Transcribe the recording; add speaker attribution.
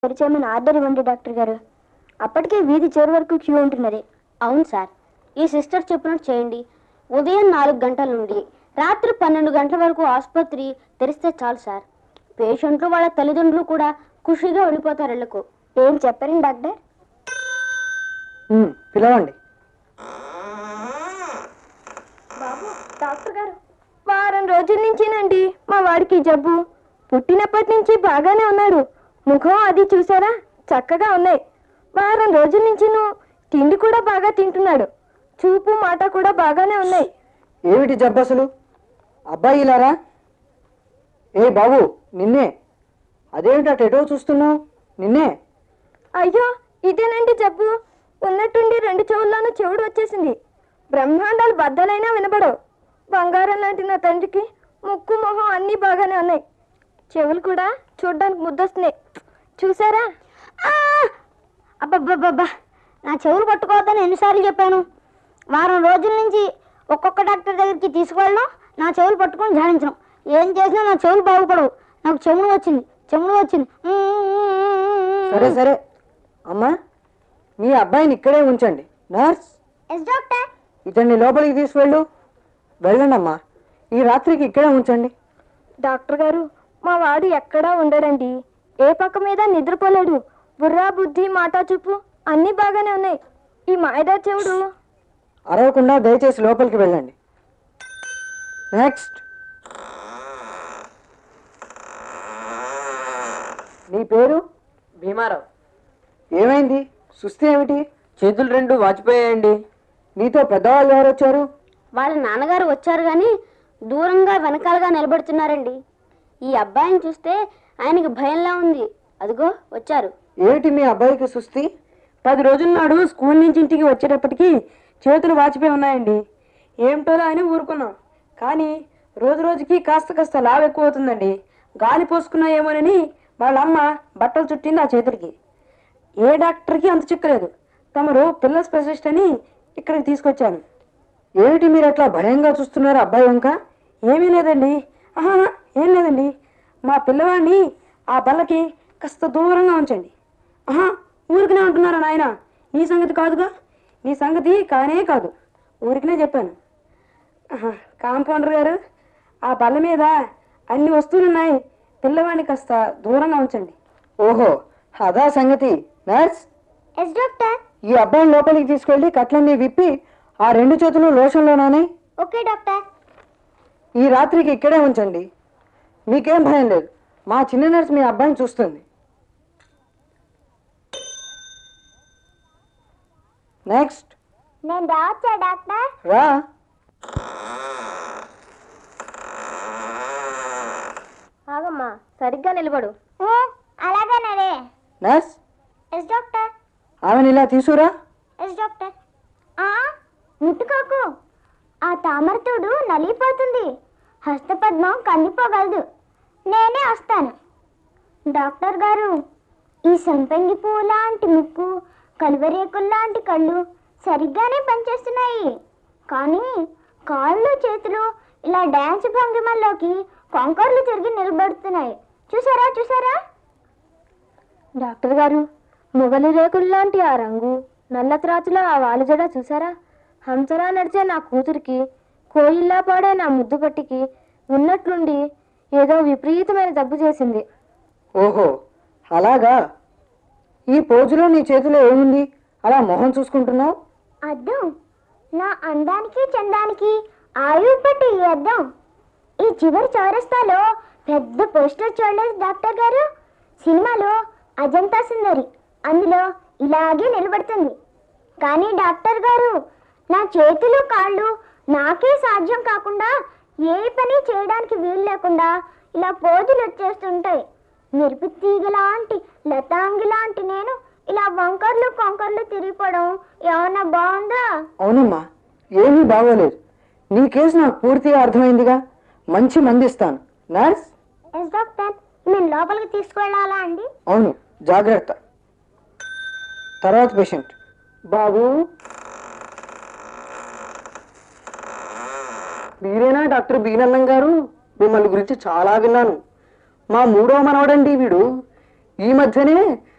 Speaker 1: తెరిచేయమని order ఇవ్వండి doctor గారు అప్పటికే వీధి చివరి వరకు క్యూ ఉంటున్నది
Speaker 2: అవును సార్ ఈ సిస్టర్ చెప్పినట్టు చేయండి ఉదయం నాలుగు గంటల నుండి రాత్రి పన్నెండు గంటల వరకు ఆసుపత్రి తెరిస్తే చాలు సార్ పేషెంట్లు వాళ్ళ తల్లిదండ్రులు కూడా ఖుషిగా వెళ్ళిపోతారు ఇళ్లకు
Speaker 1: ఏం చెప్పారండి డాక్టర్
Speaker 3: ఉమ్, పిలవండి
Speaker 1: బాబు డాక్టర్ గారు వారం రోజుల నుంచేనండి మా వాడికి ఈ జబ్బు పుట్టినప్పటి నుంచి బాగానే ఉన్నాడు ముఖం అది చూసారా చక్కగా ఉన్నాయి వారం రోజుల నుంచి తిండి కూడా బాగా తింటున్నాడు చూపు మాట కూడా బాగానే ఉన్నాయి
Speaker 3: ఏమిటి జబ్బు అసలు అబ్బాయి ఇలారా ఏ బాబు నిన్నే అదేమిటి అటు ఎటో చూస్తున్నావు నిన్నే
Speaker 1: అయ్యో ఇదేనండి జబ్బు ఉన్నట్టుండి రెండు చెవుల్లోనూ చెవుడు వచ్చేసింది బ్రహ్మాండాలు బద్దలైనా వినబడవు బంగారం లాంటి నా తండ్రికి ముక్కు మొహం అన్నీ బాగానే ఉన్నాయి చెవులు కూడా చూడ్డానికి ముద్దొస్తున్నాయి చూసారా
Speaker 2: ఆ! అబ్బబ్బబ్బబ్బా నా చెవులు పట్టుకోవద్దని ఎన్నిసార్లు చెప్పాను వారం రోజుల నుంచి ఒక్కొక్క డాక్టర్ దగ్గరికి తీసుకువెళ్ళడం నా చెవులు పట్టుకొని ధ్యానించడం ఏం చేసినా నా చెవులు బాగుపడవు నాకు చెవులు వచ్చింది చెవులు వచ్చింది
Speaker 3: సరే సరే అమ్మా మీ అబ్బాయిని ఇక్కడే ఉంచండి నర్స్
Speaker 2: ఎస్ డాక్టర్
Speaker 3: ఇతన్ని లోపలికి తీసుకువెళ్ళు వెళ్ళండి అమ్మా ఈ రాత్రికి ఇక్కడే ఉంచండి
Speaker 1: డాక్టర్ గారు మా వాడు ఎక్కడా ఉండడండి ఏ పక్క మీద నిద్రపోలేడు బుర్రా బుద్ధి మాట చూపు అన్నీ బాగానే ఉన్నాయి ఈ మాయదా చెవుడు
Speaker 3: అరవకుండా దయచేసి లోపలికి వెళ్ళండి నెక్స్ట్ నీ పేరు
Speaker 4: భీమారావు
Speaker 3: ఏమైంది సుస్థి ఏమిటి
Speaker 4: చేతులు రెండు వాచిపోయాయండి
Speaker 3: నీతో పెద్దవాళ్ళు ఎవరు వచ్చారు
Speaker 2: వాళ్ళ నాన్నగారు వచ్చారు కానీ దూరంగా వెనకాలగా నిలబడుతున్నారండి ఈ అబ్బాయిని చూస్తే ఆయనకి భయంలా ఉంది అదిగో వచ్చారు
Speaker 3: ఏమిటి మీ అబ్బాయికి సుస్థి
Speaker 4: పది రోజుల నాడు స్కూల్ నుంచి ఇంటికి వచ్చేటప్పటికి చేతులు వాచిపోయి ఉన్నాయండి ఏమిటోలా అని ఊరుకున్నాం కానీ రోజు రోజుకి కాస్త కాస్త లావు ఎక్కువ అవుతుందండి గాలి పోసుకున్నాయేమోనని వాళ్ళ అమ్మ బట్టలు చుట్టింది ఆ చేతులకి ఏ డాక్టర్కి అంత చిక్కలేదు తమరు పిల్లల స్పెషలిస్ట్ అని ఇక్కడికి తీసుకొచ్చాను
Speaker 3: ఏమిటి మీరు అట్లా భయంగా చూస్తున్నారు అబ్బాయి వంక
Speaker 4: ఏమీ లేదండి ఆహా ఏం లేదండి మా పిల్లవాడిని ఆ బల్లకి కాస్త దూరంగా ఉంచండి ఆహా ఊరికనే అంటున్నారా నాయన నీ సంగతి కాదుగా నీ సంగతి కానే కాదు ఊరికనే చెప్పాను ఆహా, కాంపౌండర్ గారు ఆ బల్ల మీద అన్ని వస్తువులు ఉన్నాయి పిల్లవాడిని కాస్త దూరంగా ఉంచండి
Speaker 3: ఓహో అదా సంగతి నర్స్
Speaker 2: ఎస్ డాక్టర్
Speaker 3: ఈ అబ్బాయిని లోపలికి తీసుకెళ్ళి కట్లన్నీ విప్పి ఆ రెండు చేతులు లోషన్లోనానే
Speaker 2: ఓకే డాక్టర్
Speaker 3: ఈ రాత్రికి ఇక్కడే ఉంచండి మీకేం భయం లేదు మా చిన్న నర్స్ మీ అబ్బాయిని చూస్తుంది నెక్స్ట్
Speaker 2: నేను రావచ్చా డాక్టర్
Speaker 3: రా
Speaker 1: ఆగమ్మా సరిగ్గా నిలబడు
Speaker 2: అలాగేనరే
Speaker 3: నర్స్
Speaker 2: ఎస్ డాక్టర్
Speaker 3: ఆమెను ఇలా తీసుకురా
Speaker 2: ఎస్ డాక్టర్ ఆ ముట్టుకోకు ఆ తామరతుడు నలిగిపోతుంది హస్తపద్మం కందిపోగలదు నేనే వస్తాను డాక్టర్ గారు ఈ సంపంగి పువ్వు లాంటి ముక్కు కలువరేకులు లాంటి కళ్ళు సరిగ్గానే పనిచేస్తున్నాయి కానీ కాళ్ళు చేతులు ఇలా డ్యాన్స్ భంగిమల్లోకి కొంకర్లు తిరిగి నిలబడుతున్నాయి చూసారా చూసారా
Speaker 1: డాక్టర్ గారు మొగలి రేకులు లాంటి ఆ రంగు నల్ల త్రాచుల ఆ వాలుజడ చూసారా హంసరా నడిచే నా కూతురికి కోయిల్లా పాడే నా ముద్దు పట్టికి ఉన్నట్లుండి ఏదో విపరీతమైన జబ్బు చేసింది
Speaker 3: ఓహో అలాగా ఈ పోజులో నీ చేతిలో ఏముంది అలా మొహం చూసుకుంటున్నావు
Speaker 2: అద్దం నా అందానికి చందానికి ఆయువు పట్టి ఈ అద్దం ఈ చివరి చౌరస్తాలో పెద్ద పోస్టర్ చూడలేదు డాక్టర్ గారు సినిమాలో అజంతా సుందరి అందులో ఇలాగే నిలబడుతుంది కానీ డాక్టర్ గారు నా చేతులు కాళ్ళు నాకే సాధ్యం కాకుండా ఏ పని చేయడానికి వీలు లేకుండా ఇలా పోజులు వచ్చేస్తుంటాయి మెరుపు తీగ లాంటి లతాంగి లాంటి నేను ఇలా వంకర్లు కొంకర్లు తిరిగిపోవడం ఏమన్నా బాగుందా
Speaker 3: అవునమ్మా ఏమీ బాగోలేదు నీ కేసు నాకు పూర్తిగా అర్థమైందిగా మంచి మంది ఇస్తాను నర్స్
Speaker 2: ఎస్ డాక్టర్ నేను లోపలికి తీసుకువెళ్ళాలా అండి
Speaker 3: అవును జాగ్రత్త తర్వాత పేషెంట్
Speaker 4: బాబు మీరేనా డాక్టర్ బీనల్లం గారు మిమ్మల్ని గురించి చాలా విన్నాను మా మూడో మనవడండి వీడు ఈ మధ్యనే